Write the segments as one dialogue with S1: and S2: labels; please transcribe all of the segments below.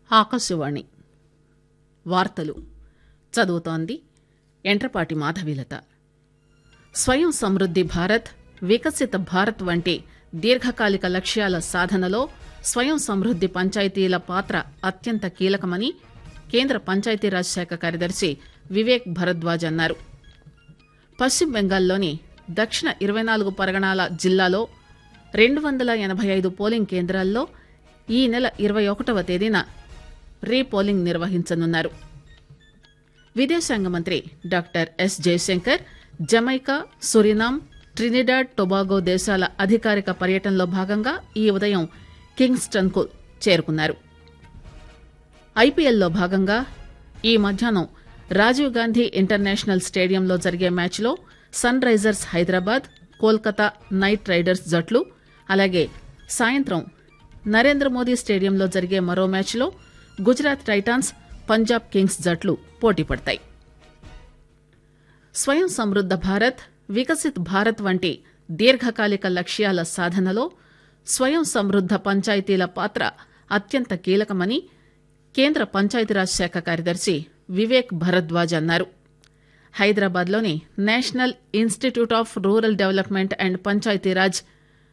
S1: ఆకాశవాణి వార్తలు చదువుతోంది ఎంట్రపాటి మాధవీలత స్వయం సమృద్ది భారత్ వికసిత భారత్ వంటి దీర్ఘకాలిక లక్ష్యాల సాధనలో స్వయం సమృద్ది పంచాయతీల పాత్ర అత్యంత కీలకమని కేంద్ర పంచాయతీరాజ్ శాఖ కార్యదర్శి వివేక్ భరద్వాజ్ అన్నారు పశ్చిమ బెంగాల్లోని దక్షిణ ఇరవై నాలుగు పరగణాల జిల్లాలో రెండు వందల ఎనభై ఐదు పోలింగ్ కేంద్రాల్లో ఈ నెల ఇరవై ఒకటవ తేదీన రీపోలింగ్ నిర్వహించనున్నారు విదేశాంగ మంత్రి doctor S Jaishankar Jamaica Suriname Trinidad Tobago దేశాల అధికారిక పర్యటనలో భాగంగా ఈ ఉదయం కింగ్స్టన్ కు చేరుకున్నారు ఐపీఎల్లో భాగంగా ఈ మధ్యాహ్నం రాజీవ్ గాంధీ ఇంటర్నేషనల్ స్టేడియంలో జరిగే మ్యాచ్లో Sunrisers Hyderabad Kolkata Knight Riders జట్లు అలాగే సాయంత్రం నరేంద్ర మోదీ స్టేడియంలో జరిగే మరో మ్యాచ్లో గుజరాత్ టైటాన్స్ పంజాబ్ కింగ్స్ జట్లు పోటీ పడతాయి స్వయం సమృద్ద భారత్ వికసిత్ భారత్ వంటి దీర్ఘకాలిక లక్ష్యాల సాధనలో స్వయం సమృద్ద పంచాయతీల పాత్ర అత్యంత కీలకమని కేంద్ర పంచాయతీరాజ్ శాఖ కార్యదర్శి వివేక్ భరద్వాజ్ అన్నారు హైదరాబాద్లోని national institute of rural development and Panchayati Raj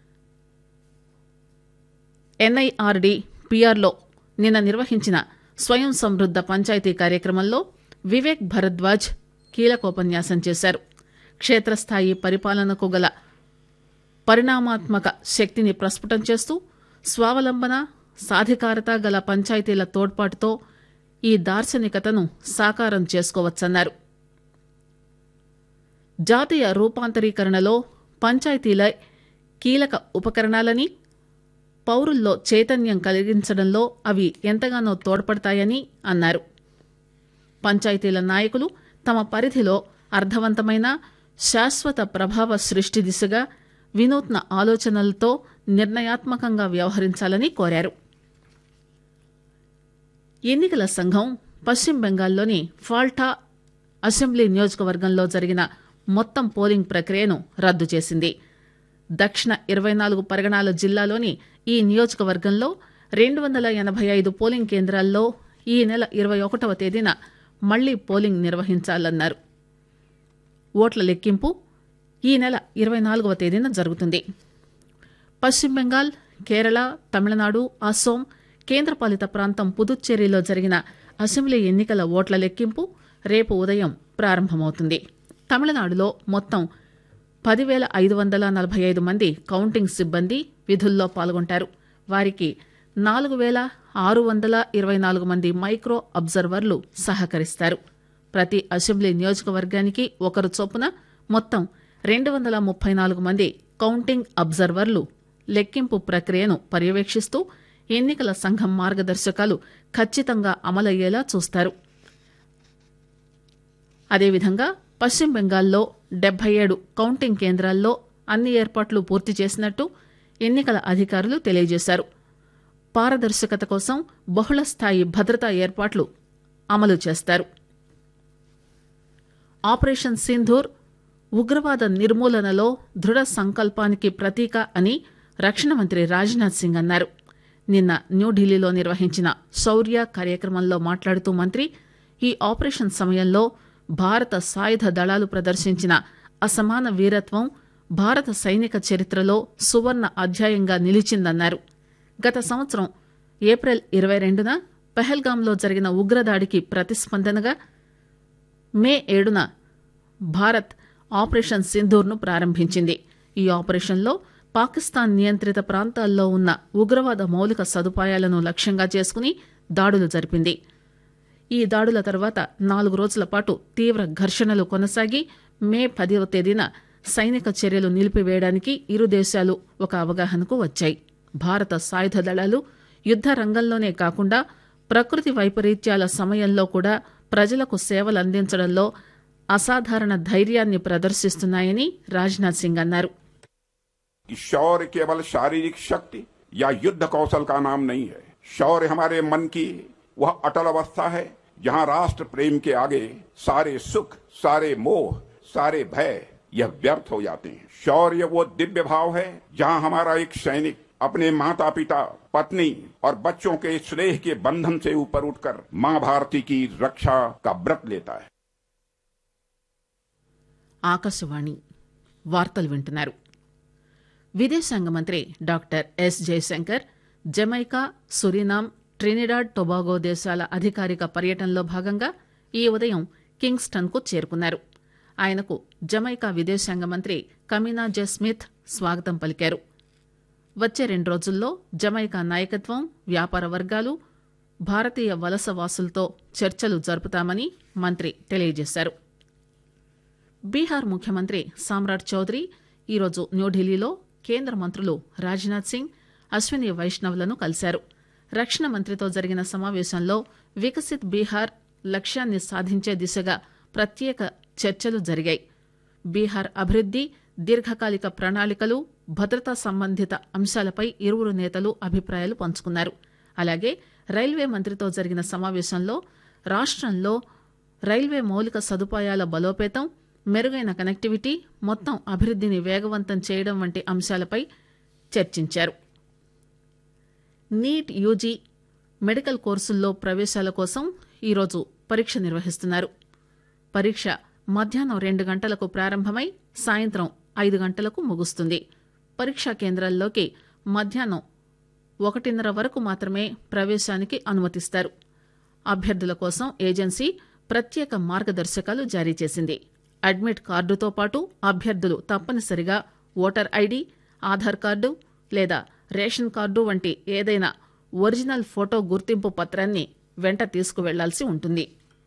S1: NIRD పిఆర్లో నిన్న నిర్వహించిన స్వయం సమృద్ద పంచాయతీ కార్యక్రమంలో వివేక్ భరద్వాజ్ కీలకోపన్యాసం చేశారు క్షేత్రస్థాయి పరిపాలనకు గల పరిణామాత్మక శక్తిని ప్రస్ఫుటం చేస్తూ స్వావలంబన సాధికారత గల పంచాయతీల తోడ్పాటుతో ఈ దార్శనికతను సాకారం చేసుకోవచ్చన్నారు జాతీయ రూపాంతరీకరణలో పంచాయతీల కీలక ఉపకరణాలని పౌరుల్లో చైతన్యం కలిగించడంలో అవి ఎంతగానో తోడ్పడతాయని అన్నారు పంచాయతీల నాయకులు తమ పరిధిలో అర్థవంతమైన శాశ్వత ప్రభావ సృష్టి దిశగా వినూత్న ఆలోచనలతో నిర్ణయాత్మకంగా వ్యవహరించాలని కోరారు ఎన్నికల సంఘం పశ్చిమ బెంగాల్లోని ఫాల్టా అసెంబ్లీ నియోజకవర్గంలో జరిగిన మొత్తం పోలింగ్ ప్రక్రియను రద్దు చేసింది దక్షిణ ఇరవై నాలుగు పరగణాల జిల్లాలోని ఈ నియోజకవర్గంలో రెండు వందల ఎనభై ఐదు పోలింగ్ కేంద్రాల్లో ఈ నెల ఇరవై ఒకటవ తేదీన మళ్లీ పోలింగ్ నిర్వహించాలన్నారు ఓట్ల లెక్కింపు ఈ నెల ఇరవై నాలుగవ తేదీన జరుగుతుంది పశ్చిమ బెంగాల్ కేరళ తమిళనాడు అస్సోం కేంద్రపాలిత ప్రాంతం పుదుచ్చేరిలో జరిగిన అసెంబ్లీ ఎన్నికల ఓట్ల లెక్కింపు రేపు ఉదయం ప్రారంభమవుతుంది తమిళనాడులో మొత్తం పదివేల ఐదు వందల నలభై ఐదు మంది కౌంటింగ్ సిబ్బంది విధుల్లో పాల్గొంటారు వారికి నాలుగు వేల ఆరు వందల ఇరవై నాలుగు మంది మైక్రో అబ్జర్వర్లు సహకరిస్తారు ప్రతి అసెంబ్లీ నియోజకవర్గానికి ఒకరు చొప్పున మొత్తం రెండు వందల ముప్పై నాలుగు మంది కౌంటింగ్ అబ్జర్వర్లు లెక్కింపు ప్రక్రియను పర్యవేక్షిస్తూ ఎన్నికల సంఘం మార్గదర్శకాలు ఖచ్చితంగా అమలయ్యేలా చూస్తారు అదేవిధంగా పశ్చిమ బెంగాల్లో డెబ్బై ఏడు కౌంటింగ్ కేంద్రాల్లో అన్ని ఏర్పాట్లు పూర్తి చేసినట్టు ఎన్నికల అధికారులు తెలియజేశారు పారదర్శకత కోసం బహుళ స్థాయి భద్రతా ఏర్పాట్లు అమలు చేస్తారు ఆపరేషన్ సింధూర్ ఉగ్రవాద నిర్మూలనలో దృఢ సంకల్పానికి ప్రతీక అని రక్షణ మంత్రి రాజ్నాథ్ సింగ్ అన్నారు నిన్న న్యూఢిల్లీలో నిర్వహించిన శౌర్య కార్యక్రమంలో మాట్లాడుతూ మంత్రి ఈ ఆపరేషన్ సమయంలో భారత సాయుధ దళాలు ప్రదర్శించిన అసమాన వీరత్వం భారత సైనిక చరిత్రలో సువర్ణ అధ్యాయంగా నిలిచిందన్నారు గత సంవత్సరం ఏప్రిల్ ఇరవై రెండున పెహల్గాంలో జరిగిన ఉగ్రదాడికి ప్రతిస్పందనగా మే ఏడున భారత్ ఆపరేషన్ సింధూర్ను ప్రారంభించింది ఈ ఆపరేషన్లో పాకిస్తాన్ నియంత్రిత ప్రాంతాల్లో ఉన్న ఉగ్రవాద మౌలిక సదుపాయాలను లక్ష్యంగా చేసుకుని దాడులు జరిపింది ఈ దాడుల తర్వాత నాలుగు రోజుల పాటు తీవ్ర ఘర్షణలు కొనసాగి మే పదవ తేదీన సైనిక చర్యలు నిలిపివేయడానికి ఇరు దేశాలు ఒక అవగాహనకు వచ్చాయి భారత సాయుధ దళాలు యుద్ద రంగంలోనే కాకుండా ప్రకృతి వైపరీత్యాల సమయంలో కూడా ప్రజలకు సేవలు అందించడంలో అసాధారణ ధైర్యాన్ని ప్రదర్శిస్తున్నాయని రాజ్నాథ్ సింగ్ అన్నారు
S2: कि शौर्य केवल शारीरिक शक्ति या युद्ध कौशल का नाम नहीं है शौर्य हमारे मन की वह अटल अवस्था है जहां राष्ट्र प्रेम के आगे सारे सुख सारे मोह सारे भय यह व्यर्थ हो जाते हैं शौर्य वो दिव्य भाव है जहां हमारा एक सैनिक अपने माता पिता पत्नी और बच्चों के स्नेह के बंधन से ऊपर उठकर मां भारती की रक्षा का व्रत लेता है
S1: ఆకాశవాణి వార్తలు వింటున్నారు విదేశాంగ మంత్రి doctor S Jaishankar Jamaica Suriname Trinidad Tobago దేశాల అధికారిక పర్యటనలో భాగంగా ఈ ఉదయం కింగ్స్టన్ కు చేరుకున్నారు ఆయనకు జమైకా విదేశాంగ మంత్రి కమీనా జె స్మిత్ స్వాగతం పలికారు వచ్చే రెండు రోజుల్లో జమైకా నాయకత్వం వ్యాపార వర్గాలు భారతీయ వలస వాసులతో చర్చలు జరుపుతామని మంత్రి తెలియజేశారు బీహార్ ముఖ్యమంత్రి సామ్రాట్ చౌదరి ఈరోజు న్యూఢిల్లీలో కేంద్ర మంత్రులు రాజ్నాథ్ సింగ్ అశ్విని వైష్ణవ్లను కలిశారు రక్షణ మంత్రితో జరిగిన సమావేశంలో వికసిత్ బీహార్ లక్ష్యాన్ని సాధించే దిశగా ప్రత్యేక చర్చలు జరిగాయి బీహార్ అభివృద్ది దీర్ఘకాలిక ప్రణాళికలు భద్రతా సంబంధిత అంశాలపై ఇరువురు నేతలు అభిప్రాయాలు పంచుకున్నారు అలాగే రైల్వే మంత్రితో జరిగిన సమావేశంలో రాష్టంలో రైల్వే మౌలిక సదుపాయాల బలోపేతం మెరుగైన కనెక్టివిటీ మొత్తం అభివృద్దిని వేగవంతం చేయడం వంటి అంశాలపై చర్చించారు నీట్ యూజీ మెడికల్ కోర్సుల్లో ప్రవేశాల కోసం ఈరోజు పరీక్ష నిర్వహిస్తున్నారు పరీక్ష మధ్యాహ్నం రెండు గంటలకు ప్రారంభమై సాయంత్రం ఐదు గంటలకు ముగుస్తుంది పరీక్షా కేంద్రాల్లోకి మధ్యాహ్నం ఒకటిన్నర వరకు మాత్రమే ప్రవేశానికి అనుమతిస్తారు అభ్యర్థుల కోసం ఏజెన్సీ ప్రత్యేక మార్గదర్శకాలు జారీ చేసింది అడ్మిట్ కార్డుతో పాటు అభ్యర్థులు తప్పనిసరిగా ఓటర్ ఐడి ఆధార్ కార్డు లేదా రేషన్ కార్డు వంటి ఏదైనా ఒరిజినల్ ఫోటో గుర్తింపు పత్రాన్ని వెంట తీసుకువెళ్లాల్సి ఉంటుంది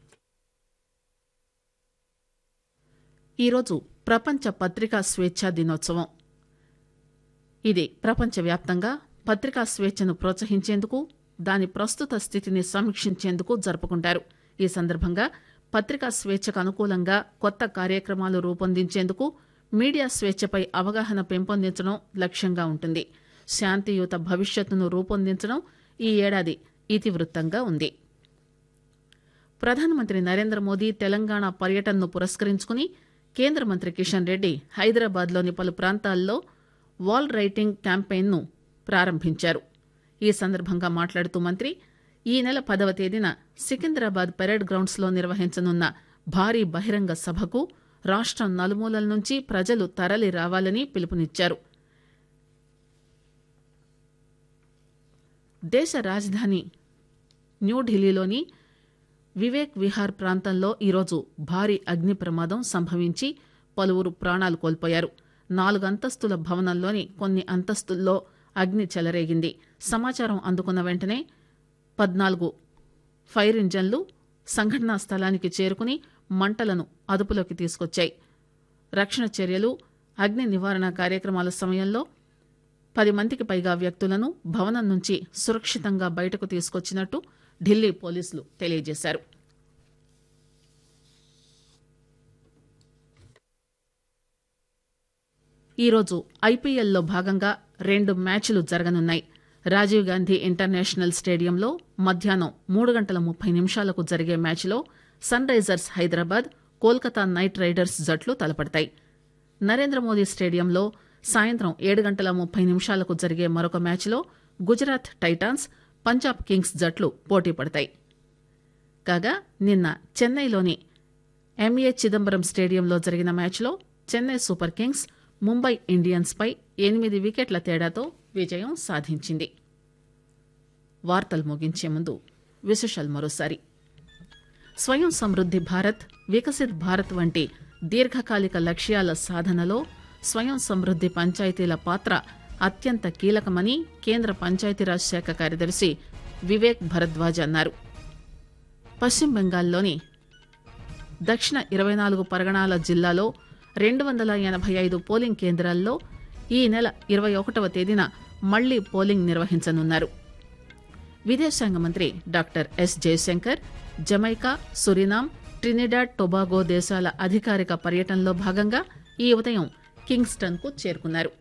S1: ఈరోజు ప్రపంచ పత్రికా స్వేచ్ఛా దినోత్సవం ఇది ప్రపంచవ్యాప్తంగా పత్రికా స్వేచ్ఛను ప్రోత్సహించేందుకు దాని ప్రస్తుత స్థితిని సమీక్షించేందుకు జరుపుకుంటారు ఈ సందర్భంగా పత్రికా స్వేచ్ఛకు అనుకూలంగా కొత్త కార్యక్రమాలు రూపొందించేందుకు మీడియా స్వేచ్ఛపై అవగాహన పెంపొందించడం లక్ష్యంగా ఉంటుంది శాంతియుత భవిష్యత్తును రూపొందించడం ఈ ఏడాది ఇతివృత్తంగా ఉంది ప్రధానమంత్రి నరేంద్ర మోదీ తెలంగాణ పర్యటనను పురస్కరించుకుని కేంద్ర మంత్రి కిషన్ రెడ్డి హైదరాబాద్లోని పలు ప్రాంతాల్లో వాల్ రైటింగ్ క్యాంపెయిన్ను ప్రారంభించారు ఈ సందర్భంగా మాట్లాడుతూ మంత్రి ఈ నెల పదవ తేదీన సికింద్రాబాద్ పెరేడ్ గ్రౌండ్స్ లో నిర్వహించనున్న భారీ బహిరంగ సభకు రాష్టం నలుమూలల నుంచి ప్రజలు తరలి రావాలని పిలుపునిచ్చారు దేశ రాజధాని న్యూఢిల్లీలోని వివేక్ విహార్ ప్రాంతంలో ఈరోజు భారీ అగ్ని ప్రమాదం సంభవించి పలువురు ప్రాణాలు కోల్పోయారు నాలుగు అంతస్తుల భవనంలోని కొన్ని అంతస్తుల్లో అగ్ని చెలరేగింది సమాచారం అందుకున్న వెంటనే పద్నాలుగు ఫైర్ ఇంజన్లు సంఘటనా స్థలానికి చేరుకుని మంటలను అదుపులోకి తీసుకొచ్చాయి రక్షణ చర్యలు అగ్ని నివారణ కార్యక్రమాల సమయంలో పది మందికి పైగా వ్యక్తులను భవనం నుంచి సురక్షితంగా బయటకు తీసుకొచ్చినట్టు ఢిల్లీ పోలీసులు తెలియజేశారు ఈరోజు ఐపీఎల్లో భాగంగా రెండు మ్యాచ్లు జరగనున్నాయి రాజీవ్ గాంధీ ఇంటర్నేషనల్ స్టేడియంలో మధ్యాహ్నం మూడు గంటల ముప్పై నిమిషాలకు జరిగే మ్యాచ్లో Sunrisers Hyderabad Kolkata Knight Riders జట్లు తలపడతాయి నరేంద్ర మోదీ స్టేడియంలో సాయంత్రం ఏడు గంటల ముప్పై నిమిషాలకు జరిగే మరొక మ్యాచ్లో గుజరాత్ టైటాన్స్ పంజాబ్ కింగ్స్ జట్లు పోటీ పడతాయి కాగా నిన్న చెన్నైలోని ఎంఏ చిదంబరం స్టేడియంలో జరిగిన మ్యాచ్లో Chennai Super Kings Mumbai Indians పై ఎనిమిది వికెట్ల తేడాతో విజయం సాధించింది వార్తలు ముగించే ముందు విశేషాలు మరోసారి స్వయం సమృద్ది భారత్ వికసిత్ భారత్ వంటి దీర్ఘకాలిక లక్ష్యాల సాధనలో స్వయం సమృద్ది పంచాయతీల పాత్ర అత్యంత కీలకమని కేంద్ర పంచాయతీరాజ్ శాఖ కార్యదర్శి వివేక్ భరద్వాజ్ అన్నారు పశ్చిమ బెంగాల్లోని దక్షిణ ఇరవై నాలుగు పరగణాల జిల్లాలో రెండు వందల ఎనభై ఐదు పోలింగ్ కేంద్రాల్లో ఈ నెల ఇరవై ఒకటవ తేదీన మళ్లీ పోలింగ్ నిర్వహించనున్నారు విదేశాంగ మంత్రి doctor S Jaishankar Jamaica Suriname Trinidad Tobago దేశాల అధికారిక పర్యటనలో భాగంగా ఈ ఉదయం కింగ్స్టన్ కు చేరుకున్నారు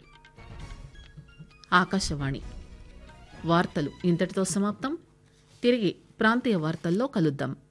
S1: ఆకాశవాణి వార్తలు ఇంతటితో సమాప్తం తిరిగి ప్రాంతీయ వార్తల్లో కలుద్దాం